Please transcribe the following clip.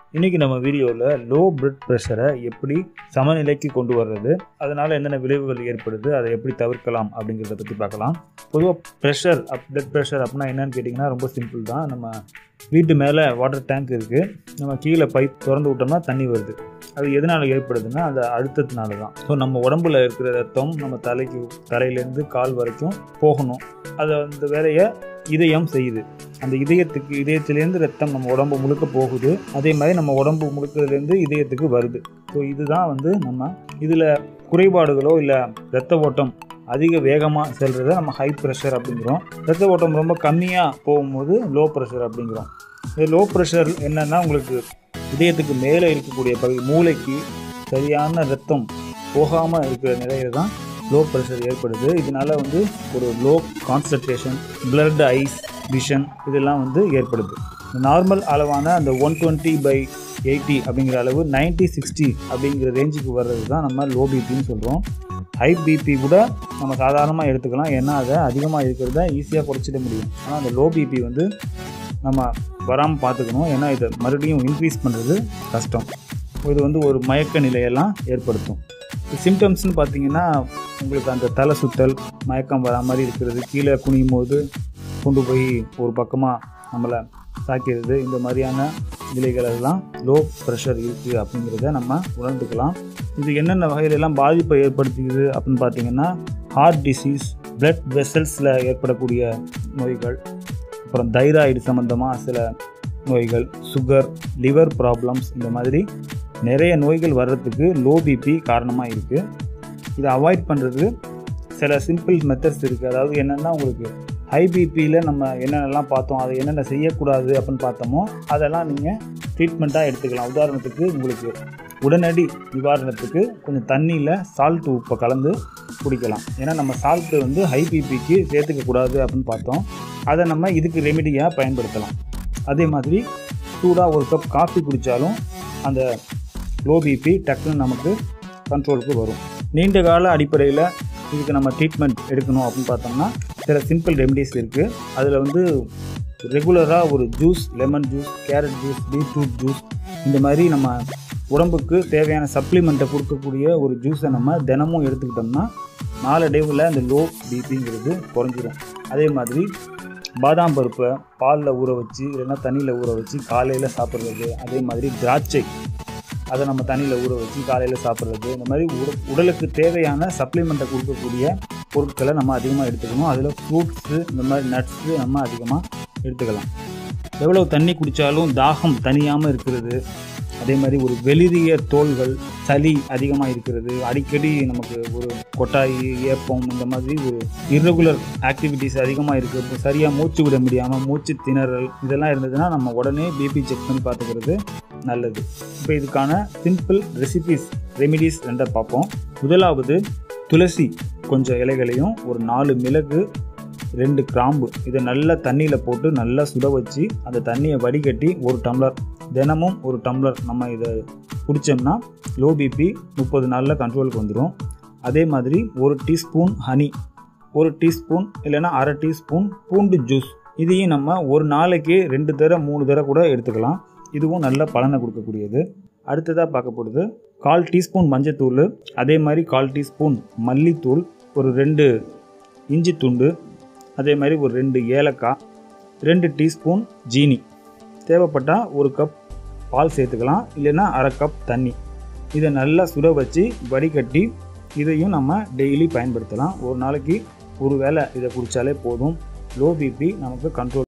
இன்றைக்கி நம்ம வீடியோவில் லோ பிளட் ப்ரெஷரை எப்படி சமநிலைக்கு கொண்டு வர்றது அதனால் என்னென்ன விளைவுகள் ஏற்படுது அதை எப்படி தவிர்க்கலாம் அப்படிங்கிறத பற்றி பார்க்கலாம் பொதுவாக ப்ரெஷர் அப் பிளட் ப்ரெஷர் அப்படின்னா என்னன்னு கேட்டிங்கன்னா ரொம்ப சிம்பிள் தான் நம்ம வீட்டு மேலே வாட்டர் டேங்க் இருக்குது நம்ம கீழே பைப் திறந்து விட்டோம்னா தண்ணி வருது அது எதனால் ஏற்படுதுன்னா அந்த அழுத்தத்தினால தான் ஸோ நம்ம உடம்புல இருக்கிற ரத்தம் நம்ம தலைக்கு தலையிலேருந்து கால் வரைக்கும் போகணும் அதை அந்த வேலையை இதயம் செய்யுது அந்த இதயத்துக்கு இதயத்திலேருந்து ரத்தம் நம்ம உடம்பு முழுக்க போகுது அதே மாதிரி நம்ம உடம்பு முழுக்கலேருந்து இதயத்துக்கு வருது ஸோ இதுதான் வந்து நம்ம இதில் குறைபாடுகளோ இல்லை ரத்த ஓட்டம் அதிக வேகமாக செல்றதை நம்ம ஹை ப்ரெஷர் அப்படிங்கிறோம் ரத்த ஓட்டம் ரொம்ப கம்மியாக போகும்போது லோ ப்ரெஷர் அப்படிங்கிறோம் இந்த லோ ப்ரெஷர் என்னென்னா உங்களுக்கு இதயத்துக்கு மேலே இருக்கக்கூடிய பகுதி மூளைக்கு சரியான ரத்தம் போகாமல் இருக்கிற நிலையில தான் லோ ப்ரெஷர் ஏற்படுது இதனால் வந்து ஒரு low concentration blood eyes vision இதெல்லாம் வந்து ஏற்படுது நார்மல் அளவான அந்த ஒன் டுவெண்ட்டி பை எயிட்டி அப்படிங்கிற அளவு நைன்ட்டி சிக்ஸ்டி அப்படிங்கிற ரேஞ்சுக்கு வர்றது தான் நம்ம லோ பிபின்னு சொல்கிறோம் ஹை பிபி கூட நம்ம சாதாரணமாக எடுத்துக்கலாம் ஏன்னா அதை அதிகமாக இருக்கிறத ஈஸியாக குறைச்சிட முடியும் ஆனால் அந்த லோ பிபி வந்து நம்ம வராமல் பார்த்துக்கணும் ஏன்னா இதை மறுபடியும் இன்க்ரீஸ் பண்ணுறது கஷ்டம் இது வந்து ஒரு மயக்க நிலையெல்லாம் ஏற்படுத்தும் சிம்டம்ஸ்னு பார்த்தீங்கன்னா உங்களுக்கு அந்த தலை சுத்தல் மயக்கம் வரா மாதிரி இருக்கிறது கீழே குனியும் போது கொண்டு போய் ஒரு பக்கமாக நம்மளை தாக்கிறது இந்த மாதிரியான நிலைகள் எல்லாம் லோ ப்ரெஷர் இருக்குது அப்படிங்கிறத நம்ம உணர்ந்துக்கலாம் இது என்னென்ன வகையிலெல்லாம் பாதிப்பை ஏற்படுத்துகிறது அப்படின்னு பார்த்தீங்கன்னா ஹார்ட் டிசீஸ் பிளட் வெசல்ஸில் ஏற்படக்கூடிய நோய்கள் அப்புறம் தைராய்டு சம்மந்தமாக சில நோய்கள் சுகர் லிவர் ப்ராப்ளம்ஸ் இந்த மாதிரி நிறைய நோய்கள் வர்றதுக்கு லோ பிபி காரணமாக இருக்குது இதை அவாய்ட் பண்ணுறது சில சிம்பிள் மெத்தட்ஸ் இருக்குது அதாவது என்னென்னா உங்களுக்கு ஹை பிபியில் நம்ம என்னென்னலாம் பார்த்தோம் அதை என்னென்ன செய்யக்கூடாது அப்படின்னு பார்த்தோமோ அதெல்லாம் நீங்கள் ட்ரீட்மெண்ட்டாக எடுத்துக்கலாம் உதாரணத்துக்கு உங்களுக்கு உடனடி நிவாரணத்துக்கு கொஞ்சம் தண்ணியில் சால்ட் உப்பை கலந்து குடிக்கலாம் ஏன்னா நம்ம சால்ட்டு வந்து ஹை பிபிக்கு சேர்த்துக்கக்கூடாது அப்படின்னு பார்த்தோம் அதை நம்ம இதுக்கு ரெமிடியாக பயன்படுத்தலாம் அதே மாதிரி சூடாக ஒரு கப் காஃபி குடித்தாலும் அந்த லோ பிபி டக்குன்னு நமக்கு கண்ட்ரோலுக்கு வரும் நீண்ட கால அடிப்படையில் இதுக்கு நம்ம ட்ரீட்மெண்ட் எடுக்கணும் அப்படின்னு பார்த்தோம்னா சில சிம்பிள் ரெமடிஸ் இருக்குது அதில் வந்து ரெகுலராக ஒரு juice lemon juice carrot juice beetroot juice இந்த மாதிரி நம்ம உடம்புக்கு தேவையான சப்ளிமெண்ட்டை கொடுக்கக்கூடிய ஒரு ஜூஸை நம்ம தினமும் எடுத்துக்கிட்டோம்னா நாளடைவில் அந்த லோ பிபிங்கிறது குறைஞ்சிரும் அதே மாதிரி பாதாம் பருப்பை பாலில் ஊற வச்சு இல்லைன்னா தண்ணியில் ஊற வச்சு காலையில் சாப்பிட்றது அதே மாதிரி திராட்சை அதை நம்ம தண்ணியில் ஊற வச்சு காலையில் சாப்பிட்றது இந்த மாதிரி உட உடலுக்கு தேவையான சப்ளிமெண்ட்டை கொடுக்கக்கூடிய பொருட்களை நம்ம அதிகமாக எடுத்துக்கணும் அதில் ஃப்ரூட்ஸு இந்த மாதிரி நட்ஸு நம்ம அதிகமாக எடுத்துக்கலாம் எவ்வளோ தண்ணி குடித்தாலும் தாகம் தனியாமல் இருக்கிறது அதே மாதிரி ஒரு வெளிரிய தோள்கள் சளி அதிகமாக இருக்கிறது அடிக்கடி நமக்கு ஒரு கொட்டாய் ஏப்பம் இந்த மாதிரி ஒரு இர்ரெகுலர் ஆக்டிவிட்டீஸ் அதிகமாக இருக்கிறது சரியாக மூச்சு விட முடியாமல் மூச்சு திணறல் இதெல்லாம் இருந்ததுன்னா நம்ம உடனே பிபி செக் பண்ணி பார்த்துக்கிறது நல்லது இப்போ இதுக்கான சிம்பிள் ரெசிபிஸ் ரெமிடிஸ் ரெண்டை பார்ப்போம் முதலாவது துளசி கொஞ்சம் இலைகளையும் ஒரு நாலு மிளகு ரெண்டு கிராம்பு இதை நல்லா தண்ணியில் போட்டு நல்லா சுட வச்சு அந்த தண்ணியை வடிகட்டி ஒரு டம்ளர் தினமும் ஒரு டம்ளர் நம்ம இதை குடித்தோம்னா லோ பிபி முப்பது நாளில் கண்ட்ரோலுக்கு வந்துடும் அதே மாதிரி ஒரு டீஸ்பூன் ஹனி ஒரு டீஸ்பூன் இல்லைன்னா அரை டீஸ்பூன் பூண்டு ஜூஸ் இதையும் நம்ம ஒரு நாளைக்கு ரெண்டு தடவை மூணு தடவை கூட எடுத்துக்கலாம் இதுவும் நல்ல பலனை கொடுக்கக்கூடியது அடுத்ததாக பார்க்க போகிறது கால் டீஸ்பூன் மஞ்சத்தூள் அதே மாதிரி கால் டீஸ்பூன் மல்லித்தூள் ஒரு ரெண்டு இஞ்சி துண்டு அதே மாதிரி ஒரு ரெண்டு ஏலக்காய் ரெண்டு டீஸ்பூன் ஜீனி தேவைப்பட்டால் ஒரு கப் பால் சேர்த்துக்கலாம் இல்லைன்னா அரை கப் தண்ணி இதை நல்லா சுட வச்சு வடிகட்டி இதையும் நம்ம டெய்லி பயன்படுத்தலாம் ஒரு நாளைக்கு ஒரு வேளை இதை குடித்தாலே போதும் லோ பிபி நமக்கு கண்ட்ரோல்